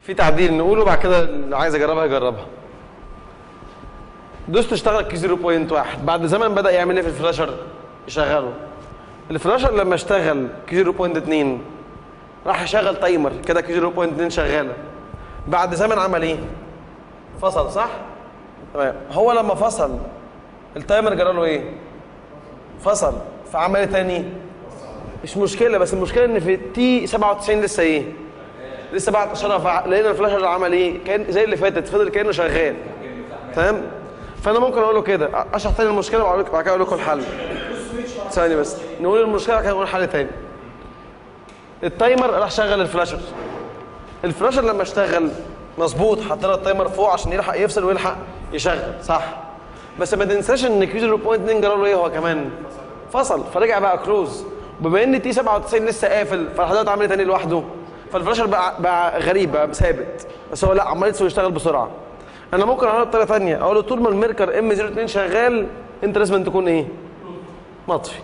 في تعديل نقوله بعد كده اللي عايز اجربها يجربها دوست اشتغل كي 0.1 بعد زمن بدا يعمل ايه في الفلاشر يشغله الفلاشر لما اشتغل كي 0.2 راح يشغل تايمر كده كي 0.2 شغاله بعد زمن عمل ايه فصل صح تمام هو لما فصل التايمر جرى له ايه فصل فعمل ايه تاني مش مشكله بس المشكله ان في تي 97 لسه ايه لسه بعد اشاره فع- لقينا الفلاش اللي عمل ايه كان زي اللي فاتت فضل كانه شغال تمام فانا ممكن اقول له كده اشرح تاني المشكله وبعد بعد كده اقول لكم الحل ثانيه بس نقول المشكله بعد كده نقول حل تاني التايمر راح شغل الفلاشر الفلاشر لما اشتغل مظبوط حطينا التايمر فوق عشان يلحق يفصل ويلحق يشغل صح بس ما تنساش ان كيو 0.2 جرى له ايه هو كمان فصل فرجع بقى كلوز بما ان تي 97 لسه قافل فالحضرتك عمل ايه تاني لوحده فالفلاشر بقى بقى غريب بقى ثابت بس هو لا عمال يفصل ويشتغل بسرعه انا ممكن اقولها بطريقه ثانيه اقول له طول ما الميركر ام 02 شغال انت لازم تكون ايه مطفي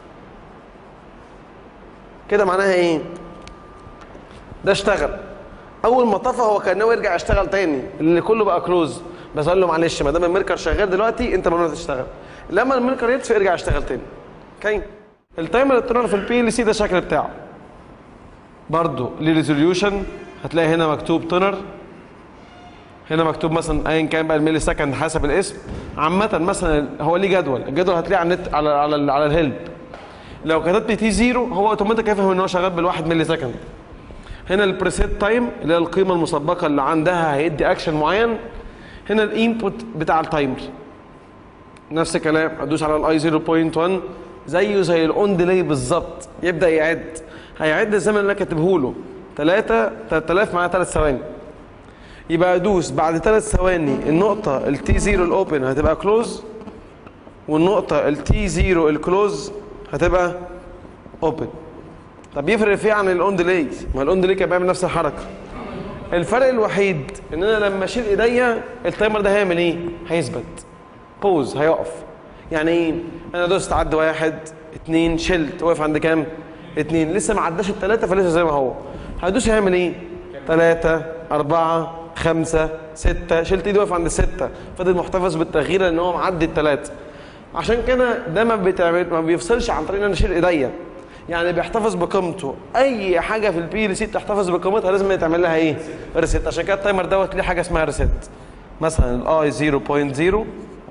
كده معناها ايه ده اشتغل اول ما طفى هو كان ناوي يرجع يشتغل تاني اللي كله بقى كلوز بس قال له معلش ما دام الميركر شغال دلوقتي انت ممنوع تشتغل لما الميركر يطفي ارجع اشتغل تاني اوكي التايمر التونر في البي ال سي ده الشكل بتاعه برضه ليه ريزوليوشن هتلاقي هنا مكتوب تونر هنا مكتوب مثلا ايا كان بقى الميلي سكند حسب الاسم عامة مثلا هو ليه جدول الجدول هتلاقيه على النت على على ال- على الهيلب لو كتبت تي زيرو هو اوتوماتيك هيفهم ان هو شغال بالواحد ميلي سكند هنا البريسيت تايم اللي هي القيمه المسبقه اللي عندها هيدي اكشن معين هنا الانبوت بتاع التايمر نفس الكلام هتدوس على الاي 0.1 زيه زي الاون ديلي بالظبط يبدا يعد هيعد الزمن اللي انا كاتبه له 3 3000 معاه 3 ثواني يبقى ادوس بعد 3 ثواني النقطه التي 0 الاوبن هتبقى كلوز والنقطه التي 0 الكلوز هتبقى اوبن طب يفرق في إيه عن الاون ديلي ما الاون ديلي كان بيعمل نفس الحركه الفرق الوحيد ان انا لما اشيل ايديا التايمر ده هيعمل ايه هيثبت بوز هيقف يعني ايه انا دوست عد واحد اتنين شلت واقف عند كام اتنين لسه ما عداش التلاته فلسه زي ما هو هدوس هيعمل ايه تلاته اربعه خمسه سته شلت ايدي واقف عند السته فضل محتفظ بالتغيير لان هو معدي التلاته عشان كده ده ما بيتعمل ما بيفصلش عن طريق ان انا اشيل ايديا يعني بيحتفظ بقيمته اي حاجه في البي ال سي بتحتفظ بقيمتها لازم يتعمل لها ايه ريست عشان كده التايمر دوت ليه حاجه اسمها ريست مثلا الاي 0.0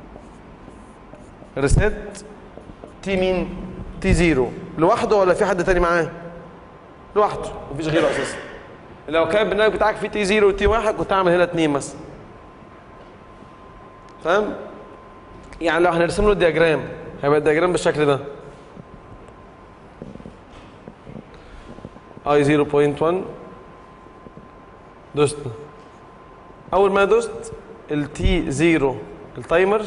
ريست تي مين تي 0 لوحده ولا في حد تاني معاه لوحده مفيش غيره اساسا لو كان البرنامج بتاعك فيه تي 0 وتي 1 كنت اعمل هنا اتنين مثلا فاهم يعني لو هنرسم له الدياجرام هيبقى الدياجرام بالشكل ده اي 0.1 دوست اول ما دوست التي 0 التايمر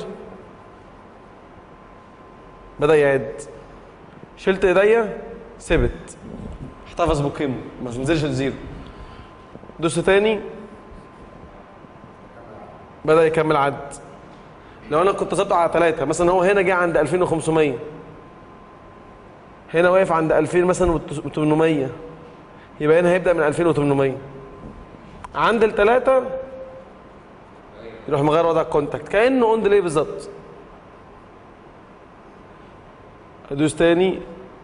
بدا يعد شلت ايديا ثبت احتفظ بقيمه ما تنزلش الزيرو دوست تاني بدا يكمل عد لو انا كنت ظابطه على ثلاثة مثلا هو هنا جه عند 2500 هنا واقف عند 2000 مثلا و800 يبقى هنا هيبدا من 2800 عند الثلاثة يروح مغير وضع الكونتاكت كانه اون ديلي بالظبط ادوس تاني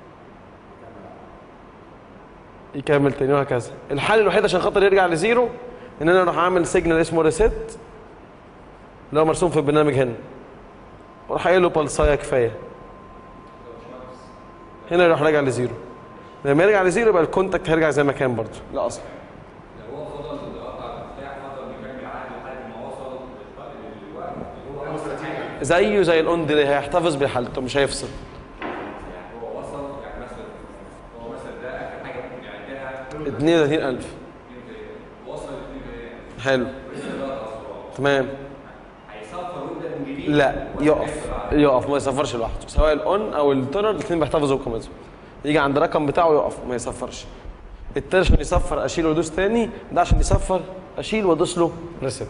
يكمل تاني وهكذا الحل الوحيد عشان خاطر يرجع لزيرو ان انا اروح اعمل سيجنال اسمه ريست اللي هو مرسوم في البرنامج هنا واروح قايل له بلصايه كفايه هنا يروح راجع لزيرو لما يرجع لزيرو يبقى الكونتاكت هيرجع زي ما كان برضه لا اصلا لو هو فضل قطع المفتاح فضل يكمل عادي لحد ما وصل للوقت اللي هو وصل حاجه زيه زي الاون ديلي هيحتفظ بحالته مش هيفصل يعني هو وصل يعني مثلا هو مثلا ده اخر حاجه ممكن يعدها 32000 وصل ل حلو تمام هيصفر ويبدا من جديد لا يقف يقف ما يصفرش لوحده سواء الاون او التونر الاثنين بيحتفظوا بقيمتهم يجي عند الرقم بتاعه يقف ما يصفرش التاني عشان يصفر اشيل وادوس تاني ده عشان يصفر اشيل وادوس له ريست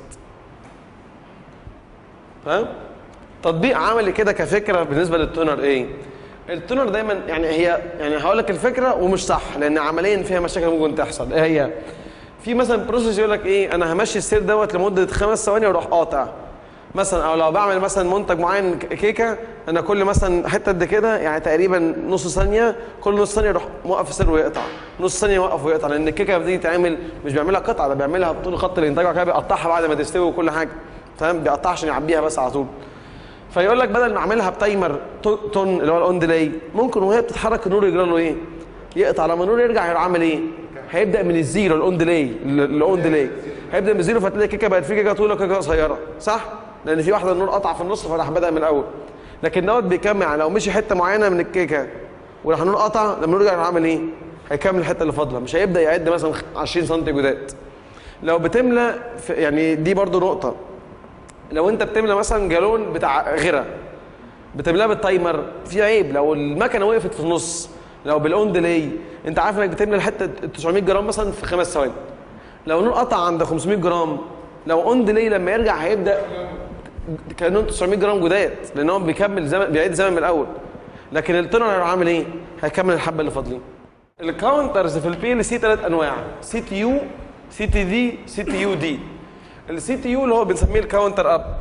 فاهم تطبيق عملي كده كفكره بالنسبه للتونر ايه التونر دايما يعني هي يعني هقول لك الفكره ومش صح لان عمليا فيها مشاكل ممكن تحصل ايه هي في مثلا بروسيس يقول لك ايه انا همشي السير دوت لمده خمس ثواني واروح قاطع مثلا او لو بعمل مثلا منتج معين ك- كيكه انا كل مثلا حته قد كده يعني تقريبا نص ثانيه كل نص ثانيه يروح موقف السير ويقطع نص ثانيه يوقف ويقطع لان الكيكه لما بتيجي تتعمل مش بيعملها قطعه ده بيعملها بطول خط الانتاج وبعد كده بيقطعها بعد ما تستوي وكل حاجه فاهم بيقطعها عشان يعبيها بس على طول فيقول لك بدل ما اعملها بتايمر تو- تون اللي هو الاون ديلي ممكن وهي بتتحرك النور يجرى له ايه؟ يقطع لما النور يرجع هيروح عامل ايه؟ هيبدا من الزيرو الاون ديلي الاون ديلي هيبدا من الزيرو فتلاقي الكيكه بقت في كيكه طويله وكيكه قصيره صح؟ لان في واحده النور قطع في النص فراح بدا من الاول لكن دوت بيكمل يعني لو مشي حته معينه من الكيكه وراح النور قطع لما النور يرجع يروح عامل ايه؟ هيكمل الحته اللي فاضله مش هيبدا يعد مثلا 20 سم جداد لو بتملى في يعني دي برضو نقطه لو انت بتملى مثلا جالون بتاع غيره بتملاه بالتايمر في عيب لو المكنه وقفت في النص لو بالاون ديلي انت عارف انك بتملى الحته 900 جرام مثلا في خمس ثواني لو النور قطع عند 500 جرام لو اون ديلي لما يرجع هيبدا كانهم 900 جرام جداد لان هو بيكمل زمن بيعيد زمن من الاول لكن التونر هيروح عامل ايه؟ هيكمل الحبه اللي فاضلين الكاونترز في البي ال سي ثلاث انواع سي تي يو سي تي دي سي تي يو دي السي تي يو اللي هو بنسميه الكاونتر اب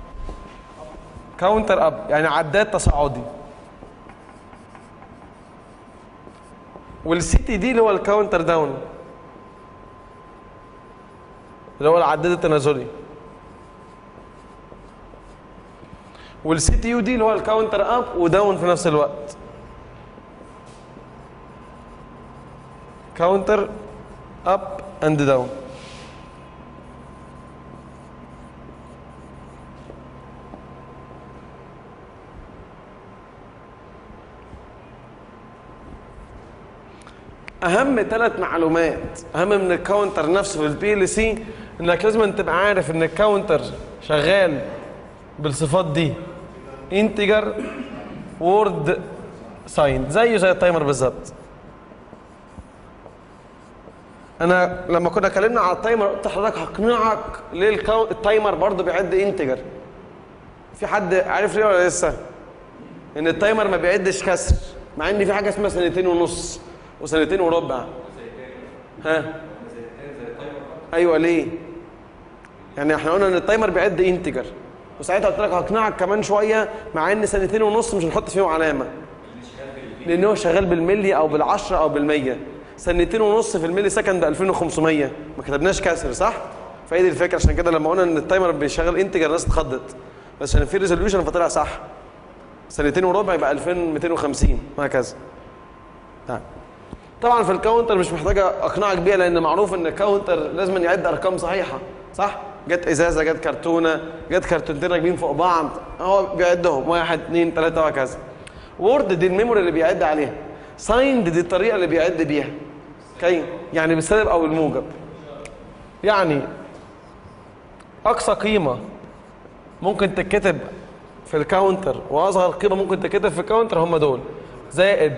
كاونتر اب يعني عداد تصاعدي والسي تي دي اللي هو الكاونتر داون اللي هو العداد التنازلي والسي تي يو دي اللي هو الكاونتر اب وداون في نفس الوقت كاونتر اب اند داون اهم ثلاث معلومات اهم من الكاونتر نفسه في البي ال سي انك لازم تبقى عارف ان الكاونتر شغال بالصفات دي انتجر وورد ساين زيه زي التايمر بالظبط انا لما كنا اتكلمنا على التايمر قلت لحضرتك هقنعك ليه الكاو- التايمر برضه بيعد انتجر في حد عارف ليه ولا لسه ان التايمر ما بيعدش كسر مع ان في حاجه اسمها سنتين ونص وسنتين وربع ها ايوه ليه يعني احنا قلنا ان التايمر بيعد انتجر وساعتها قلت لك هقنعك كمان شويه مع ان سنتين ونص مش هنحط فيهم علامه لان هو شغال بالملي او بالعشرة او بالمية سنتين ونص في الملي سكند ب 2500 ما كتبناش كسر صح فهي دي الفكره عشان كده لما قلنا ان التايمر بيشغل انتجر الناس اتخضت بس عشان في ريزوليوشن فطلع صح سنتين وربع يبقى 2250 وهكذا طيب. طبعا في الكاونتر مش محتاج اقنعك بيها لان معروف ان الكاونتر لازم يعد ارقام صحيحه صح جت ازازه جت كرتونه جت كرتونتين راكبين فوق بعض هو بيعدهم واحد اثنين ثلاثه وهكذا وورد دي الميموري اللي بيعد عليها سايند دي الطريقه اللي بيعد بيها اوكي يعني بالسالب او الموجب يعني اقصى قيمه ممكن تتكتب في الكاونتر واصغر قيمه ممكن تتكتب في الكاونتر هم دول زائد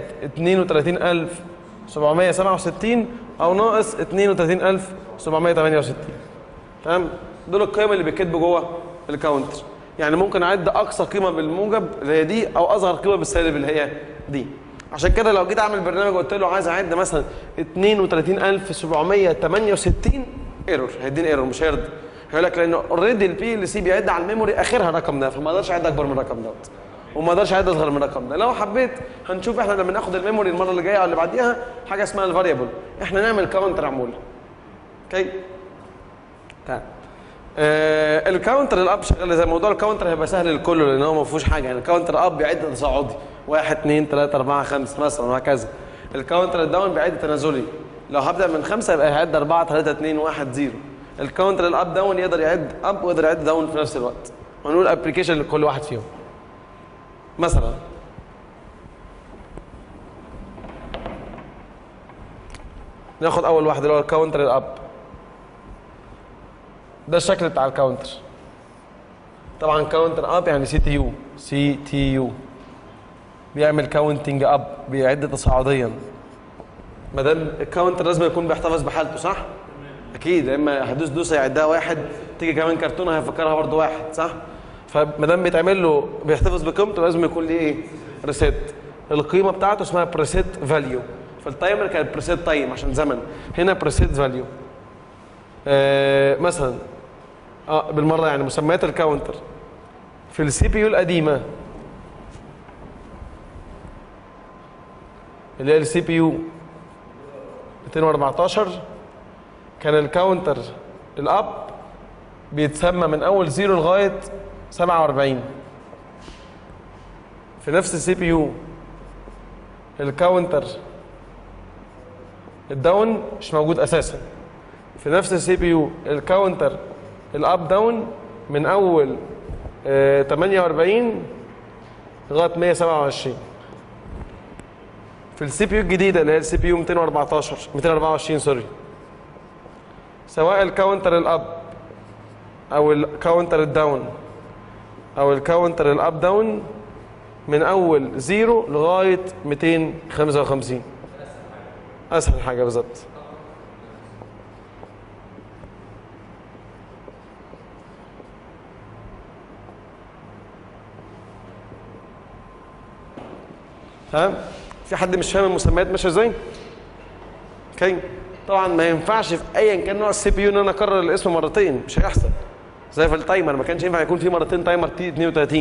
32767 او ناقص 32768 تمام دول القيم اللي بيتكتبوا جوه الكاونتر يعني ممكن اعد اقصى قيمه بالموجب اللي هي دي او اصغر قيمه بالسالب اللي هي دي عشان كده لو جيت اعمل برنامج وقلت له عايز اعد مثلا 32768 ايرور هيديني ايرور مش هيرضى هيقول لك لان اوريدي البي ال سي بيعد على الميموري اخرها الرقم ده فما اقدرش اعد اكبر من الرقم دوت وما اقدرش اعد اصغر من الرقم ده لو حبيت هنشوف احنا لما ناخد الميموري المره اللي جايه او اللي بعديها حاجه اسمها الفاريبل احنا نعمل كاونتر عمول اوكي تمام آه الكاونتر الاب شغال زي موضوع الكاونتر هيبقى سهل للكل لان هو ما فيهوش حاجه يعني الكاونتر اب بيعد تصاعدي 1 2 3 4 5 مثلا وهكذا الكاونتر الداون بيعد تنازلي لو هبدا من خمسه يبقى هيعد 4 3 2 1 0 الكاونتر الاب داون يقدر يعد اب ويقدر يعد داون في نفس الوقت ونقول ابلكيشن لكل واحد فيهم مثلا ناخد اول واحد اللي هو الكاونتر الاب ده الشكل بتاع الكاونتر طبعا كاونتر اب يعني سي تي يو سي تي يو بيعمل كاونتنج اب بيعد تصاعديا ما دام الكاونتر لازم يكون بيحتفظ بحالته صح؟ اكيد يا اما هدوس دوسه يعدها واحد تيجي كمان كرتونه هيفكرها برضه واحد صح؟ فما دام بيتعمل له بيحتفظ بقيمته لازم يكون ليه ايه؟ ريسيت القيمه بتاعته اسمها بريسيت فاليو في التايمر كانت بريسيت تايم عشان زمن هنا بريسيت فاليو آه مثلا اه بالمره يعني مسميات الكاونتر في السي بي يو القديمه اللي هي السي بي يو 214 كان الكاونتر الاب بيتسمى من اول زيرو لغايه 47 في نفس السي بي يو الكاونتر الداون مش موجود اساسا في نفس السي بي يو الكاونتر الاب داون من اول آه 48 لغايه 127 في السي بي يو الجديده اللي هي السي بي يو 214 224 سوري سواء الكاونتر الاب او الكاونتر الداون او الكاونتر الاب داون من اول زيرو لغايه 255 اسهل حاجه بالظبط تمام في حد مش فاهم المسميات ماشيه ازاي اوكي طبعا ما ينفعش في ايا كان نوع السي بي يو ان انا اكرر الاسم مرتين مش هيحصل زي في التايمر ما كانش ينفع يكون في مرتين تايمر تي 32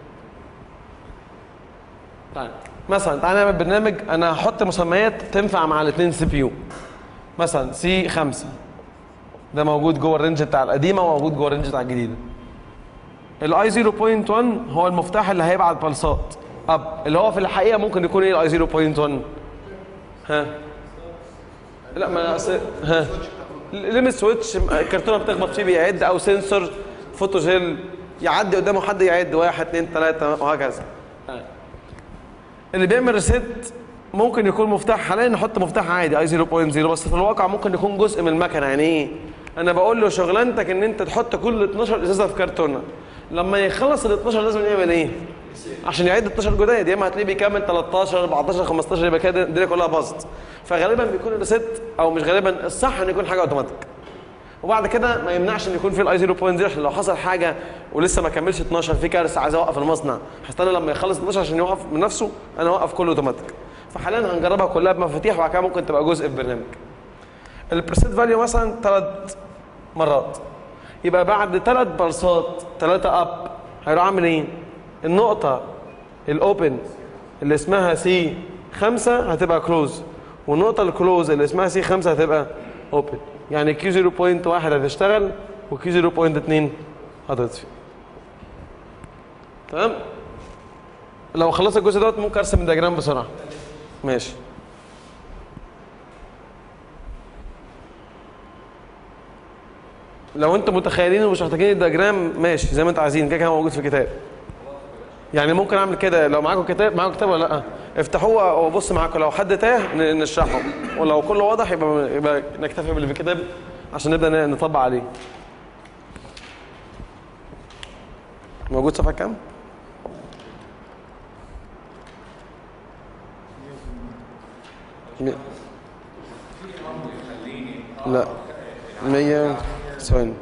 طيب مثلا تعالى نعمل برنامج انا هحط مسميات تنفع مع الاثنين سي بي يو مثلا سي 5 ده موجود جوه الرينج بتاع القديمه وموجود جوه الرينج بتاع الجديده الاي 0.1 هو المفتاح اللي هيبعت بلصات اب اللي هو في الحقيقه ممكن يكون ايه الاي 0.1 ها لا ما أصل- ها ليميت سويتش الكرتونه بتخبط فيه بيعد او سنسور فوتوجيل يعدي قدامه حد يعد واحد اثنين ثلاثه وهكذا اللي بيعمل ريسيت ممكن يكون مفتاح حاليا نحط مفتاح عادي اي 0.0 بس في الواقع ممكن يكون جزء من المكنه يعني ايه؟ انا بقول له شغلانتك ان انت تحط كل 12 ازازه في كرتونه لما يخلص ال 12 لازم يعمل ايه؟ عشان يعد 12 جداد يا اما هتلاقيه بيكمل 13 14 15 يبقى كده الدنيا كلها باظت فغالبا بيكون الريسيت او مش غالبا الصح ان يكون حاجه اوتوماتيك وبعد كده ما يمنعش ان يكون في الاي 0.0 عشان لو حصل حاجه ولسه ما كملش 12 في كارثه عايز اوقف المصنع هستنى لما يخلص 12 عشان يوقف من نفسه انا اوقف كله اوتوماتيك فحاليا هنجربها كلها بمفاتيح وبعد كده ممكن تبقى جزء في برنامج البريسيت فاليو مثلا ثلاث مرات يبقى بعد ثلاث بلصات ثلاثه اب هيروح عامل ايه؟ النقطه الاوبن اللي اسمها سي 5 هتبقى كلوز والنقطه الكلوز اللي اسمها سي 5 هتبقى اوبن يعني كيو 0.1 هتشتغل وكيو 0.2 هتطفي تمام لو خلصت الجزء دوت ممكن ارسم الدياجرام بسرعه ماشي لو انتم متخيلين ومش محتاجين الدياجرام ماشي زي ما انتم عايزين كده كده موجود في الكتاب يعني ممكن اعمل كده لو معاكم كتاب معاكم كتاب ولا لا افتحوه وبص معاكم لو حد تاه ن- نشرحه ولو كله واضح يبقى يبقى نكتفي باللي في الكتاب عشان نبدا ن- نطبق عليه موجود صفحه كام مي- لا 100 ثواني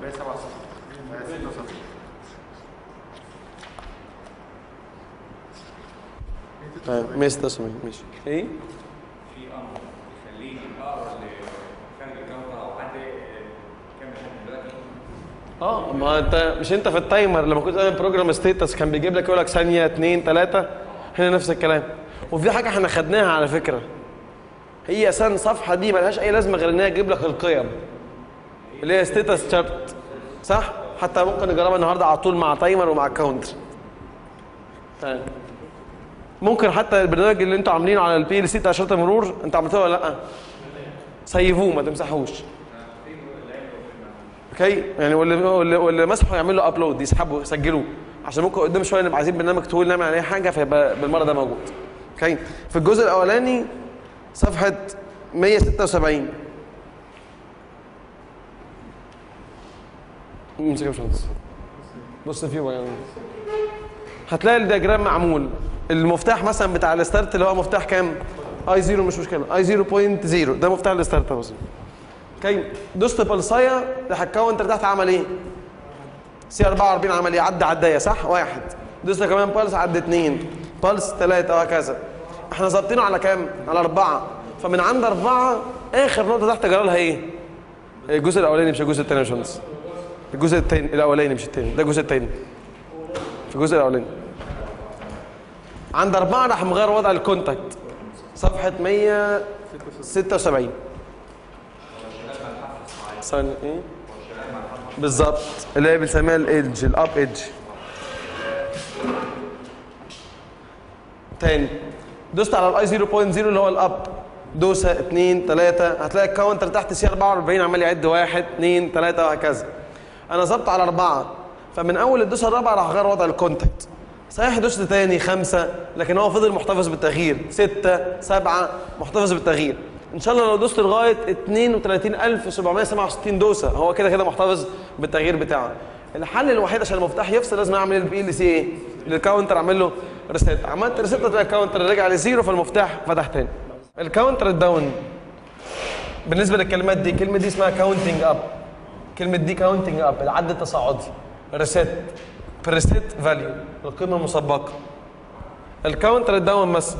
طيب 176 ماشي ايه في امر يخليني اقرا لخارج الكاميرا او حد كامل لحد دلوقتي اه ما انت مش انت في التايمر لما كنت تعمل بروجرام ستيتس كان بيجيب لك يقول لك ثانيه اثنين ثلاثه هنا نفس الكلام وفي حاجه احنا خدناها على فكره هي اساسا الصفحه دي ملهاش اي لازمه غير ان هي تجيب لك القيم اللي هي ستيتس شارت صح حتى ممكن نجربها النهارده على طول مع تايمر ومع كاونتر طيب ممكن حتى البرنامج اللي انتوا عاملينه على البي ال سي بتاع شرطه المرور انتوا عملتوه ولا لا سيفوه ما تمسحوش اوكي يعني واللي واللي, واللي مسحه يعمل له ابلود يسحبه يسجلوه عشان ممكن قدام شويه نبقى عايزين برنامج طويل نعمل عليه حاجه فيبقى بالمره ده موجود اوكي في الجزء الاولاني صفحه 176 امسك يا باشمهندس بص فيه بقى يعني هتلاقي الدياجرام معمول المفتاح مثلا بتاع الستارت اللي هو مفتاح كام؟ اي 0 مش مشكله اي 0.0 ده مفتاح الستارت مثلا اوكي دوست بلصايه راح الكاونتر تحت عمل ايه؟ سي 44 عمل ايه؟ عدى عدايه صح؟ واحد دوست كمان بلس عدى اثنين بلس ثلاثه وهكذا احنا ظابطينه على كام؟ على اربعه فمن عند اربعه اخر نقطه تحت جرى لها ايه؟ الجزء الاولاني مش الجزء الثاني يا باشمهندس الجزء الثاني الاولاني مش الثاني ده الجزء الثاني في الجزء الاولاني عند أربعة راح مغير وضع الكونتاكت صفحة 176 ثانية ايه بالظبط اللي هي بنسميها الايدج الاب ايدج تاني دوست على الاي 0.0 اللي هو الاب دوسه 2 3 هتلاقي الكاونتر تحت سي 44 عمال يعد 1 2 3 وهكذا انا ظبط على أربعة فمن اول الدوسه الرابعه راح اغير وضع الكونتاكت صحيح دوست تاني خمسة لكن هو فضل محتفظ بالتغيير ستة سبعة محتفظ بالتغيير ان شاء الله لو دوست لغايه 32767 دوسه هو كده كده محتفظ بالتغيير بتاعه الحل الوحيد عشان المفتاح يفصل لازم اعمل البي ال سي ايه للكاونتر اعمل له ريست عملت ريست تلاقي الكاونتر رجع لزيرو فالمفتاح فتح تاني الكاونتر الداون بالنسبه للكلمات دي كلمه دي اسمها كاونتنج اب كلمه دي كاونتنج اب العد التصاعدي ريست بريست فاليو القيمه المسبقه الكاونتر الداون مثلا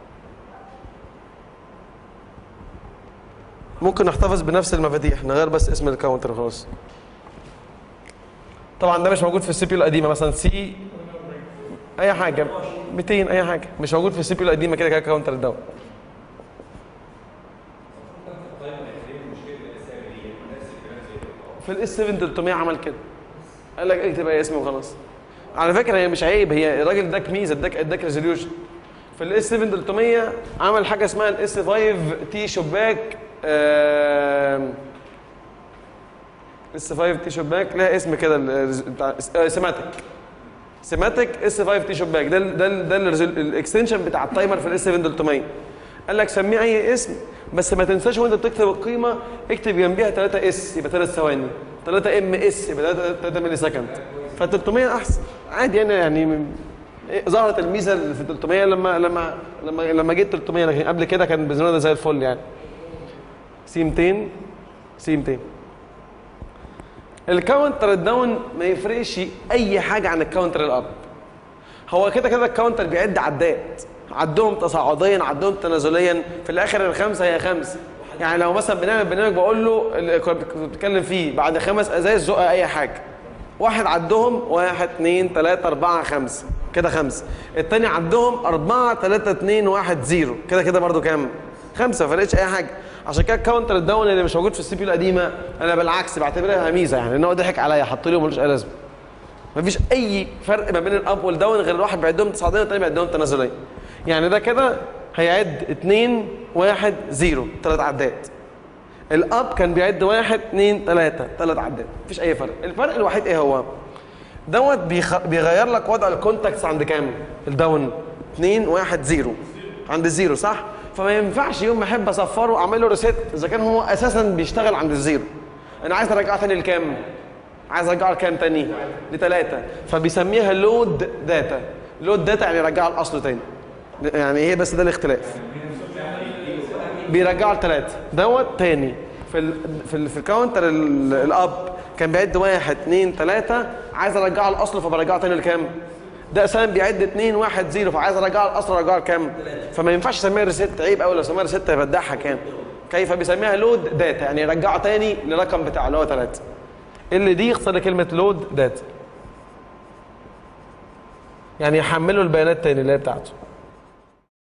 ممكن نحتفظ بنفس المفاتيح نغير بس اسم الكاونتر خلاص طبعا ده مش موجود في السي بي القديمه مثلا سي اي حاجه 200 اي حاجه مش موجود في السي بي القديمه كده كده كاونتر داون في الاس 7 300 عمل كده قال لك اكتب اي اسم وخلاص على فكره هي مش عيب هي الراجل اداك ميزه اداك اداك ريزوليوشن في الاس 7 300 عمل حاجه اسمها الاس 5 تي شباك اس 5 تي شباك لها اسم كده ال- بتاع سيماتيك سيماتيك اس 5 تي شباك ده ال- ده ال- ده الاكستنشن بتاع التايمر في الاس 7 300 قال لك سميه اي اسم بس ما تنساش وانت بتكتب القيمه اكتب جنبيها 3 اس يبقى 3 ثواني 3 ام اس يبقى 3 ملي سكند ف 300 احسن عادي يعني يعني إيه، ظهرت الميزه اللي في 300 لما لما لما لما جيت 300 لكن قبل كده كان بالنسبه لنا زي الفل يعني سي 200 سي 200 الكاونتر الداون ما يفرقش اي حاجه عن الكاونتر الاب هو كده كده الكاونتر بيعد عدات عدهم تصاعديا عدهم تنازليا في الاخر الخمسه هي خمسه يعني لو مثلا بنعمل برنامج بقول له اللي كنت بتتكلم فيه بعد خمس ازايز زق اي حاجه واحد عدهم واحد اثنين ثلاثة أربعة خمسة كده خمسة التاني عدهم أربعة ثلاثة اثنين واحد زيرو كده كده برضو كام؟ خمسة ما فرقتش أي حاجة عشان كده الكاونتر الداون اللي مش موجود في السي بي القديمة أنا بالعكس بعتبرها ميزة يعني إن هو ضحك عليا حط لي ملوش أي لازمة مفيش اي فرق ما بين الاب والداون غير الواحد بيعدهم تصاعديا والتاني بيعدهم تنازليا يعني ده كده هيعد 2 1 0 ثلاث عدات الاب كان بيعد 1 2 3 ثلاث عدات مفيش اي فرق الفرق الوحيد ايه هو دوت بيخ... بيغير لك وضع الكونتاكتس عند كام الداون 2 1 0 عند الزيرو صح فما ينفعش يوم ما احب اصفره اعمل له ريسيت اذا كان هو اساسا بيشتغل عند الزيرو انا عايز ارجعه تاني لكام عايز ارجعه لكام تاني لثلاثة فبيسميها لود داتا لود داتا يعني يرجعها لاصله تاني يعني هي بس ده الاختلاف بيرجعوا لثلاثة دوت تاني في ال في ال في الكاونتر ال- الاب كان بيعد واحد اثنين ثلاثة عايز ارجعه لاصله فبرجعه تاني لكام؟ ده اساسا بيعد 2 1 0 فعايز ارجعه لاصله ارجعه لكام؟ فما ينفعش اسميها ريست عيب قوي لو سميها ريست هيبدعها كام؟ كيف بيسميها لود داتا يعني يرجعه تاني للرقم بتاعه اللي هو 3 اللي دي يختصر كلمة لود داتا يعني يحملوا البيانات تاني اللي هي بتاعته